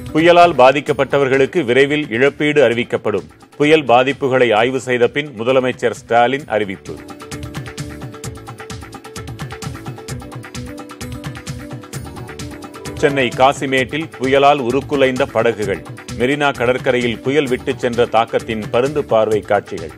புயலால் பாதிக்கப்பட்டவர்களுக்கு விரைவில் இழப்பீடு அறிவிக்கப்படும் புயல் பாதிப்புகளை ஆய்வு செய்த பின் முதலமைச்சர் ஸ்டாலின் அறிவிப்பு சென்னை காசிமேட்டில் புயலால் உருக்குலைந்த படகுகள் மெரினா கடற்கரையில் புயல் விட்டுச் சென்ற தாக்கத்தின் பருந்து பார்வை காட்சிகள்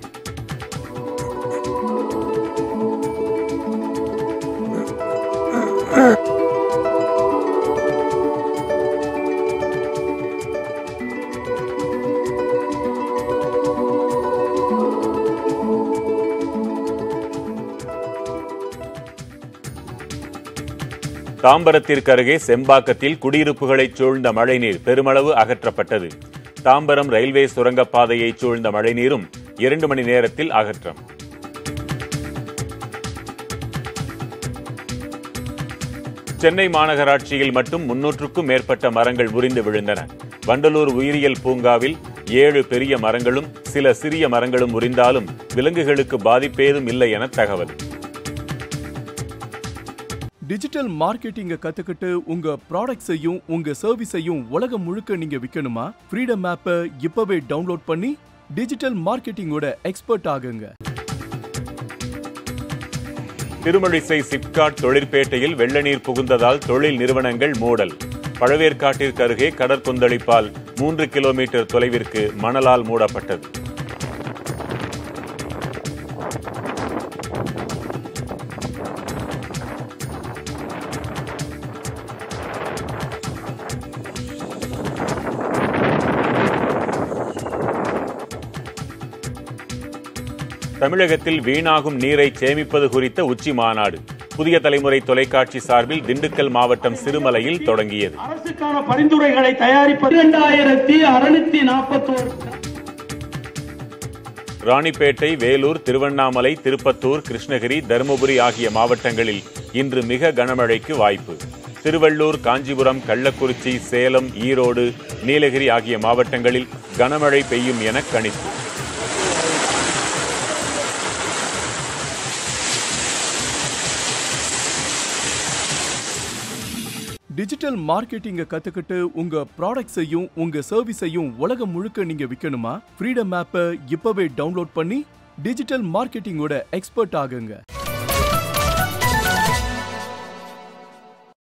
தாம்பரத்திற்கு அருகே செம்பாக்கத்தில் குடியிருப்புகளைச் சூழ்ந்த மழைநீர் பெருமளவு அகற்றப்பட்டது தாம்பரம் ரயில்வே சுரங்கப்பாதையைச் சூழ்ந்த மழைநீரும் இரண்டு மணி நேரத்தில் அகற்றம் சென்னை மாநகராட்சியில் மட்டும் முன்னூற்றுக்கும் மேற்பட்ட மரங்கள் முறிந்து விழுந்தன வண்டலூர் உயிரியல் பூங்காவில் ஏழு பெரிய மரங்களும் சில சிறிய மரங்களும் முறிந்தாலும் விலங்குகளுக்கு பாதிப்பேதும் இல்லை என தகவல் டிஜிட்டல் மார்க்கெட்டிங்க கத்துக்கிட்டு உங்க ப்ராடக்ட்ஸையும் உங்க சர்வீஸையும் உலகம் முழுக்க நீங்க விற்கணுமா ஃப்ரீடம் ஆப்பை இப்பவே டவுன்லோட் பண்ணி டிஜிட்டல் மார்க்கெட்டிங்கோட எக்ஸ்பர்ட் ஆகுங்க திருமழிசை சிப்காட் தொழிற்பேட்டையில் வெள்ள நீர் புகுந்ததால் தொழில் நிறுவனங்கள் மூடல் பழவேற்காட்டிற்கு அருகே கடற்கொந்தளிப்பால் மூன்று கிலோமீட்டர் தொலைவிற்கு மணலால் மூடப்பட்டது தமிழகத்தில் வீணாகும் நீரை சேமிப்பது குறித்த உச்சி மாநாடு புதிய தலைமுறை தொலைக்காட்சி சார்பில் திண்டுக்கல் மாவட்டம் சிறுமலையில் தொடங்கியது அரசுக்கான பரிந்துரைகளை தயாரிப்பது இரண்டாயிரத்தி அறுநூத்தி நாற்பத்தோரு ராணிப்பேட்டை வேலூர் திருவண்ணாமலை திருப்பத்தூர் கிருஷ்ணகிரி தருமபுரி ஆகிய மாவட்டங்களில் இன்று மிக கனமழைக்கு வாய்ப்பு திருவள்ளூர் காஞ்சிபுரம் கள்ளக்குறிச்சி சேலம் ஈரோடு நீலகிரி ஆகிய மாவட்டங்களில் கனமழை பெய்யும் என கணிப்பு டிஜிட்டல் மார்க்கெட்டிங்க கத்துக்கிட்டு உங்க ப்ராடக்ட்ஸையும் உங்க சர்வீஸையும் உலகம் முழுக்க நீங்க விற்கணுமா ஃப்ரீடம் ஆப்பை இப்பவே டவுன்லோட் பண்ணி டிஜிட்டல் மார்க்கெட்டிங்கோட எக்ஸ்பர்ட் ஆகுங்க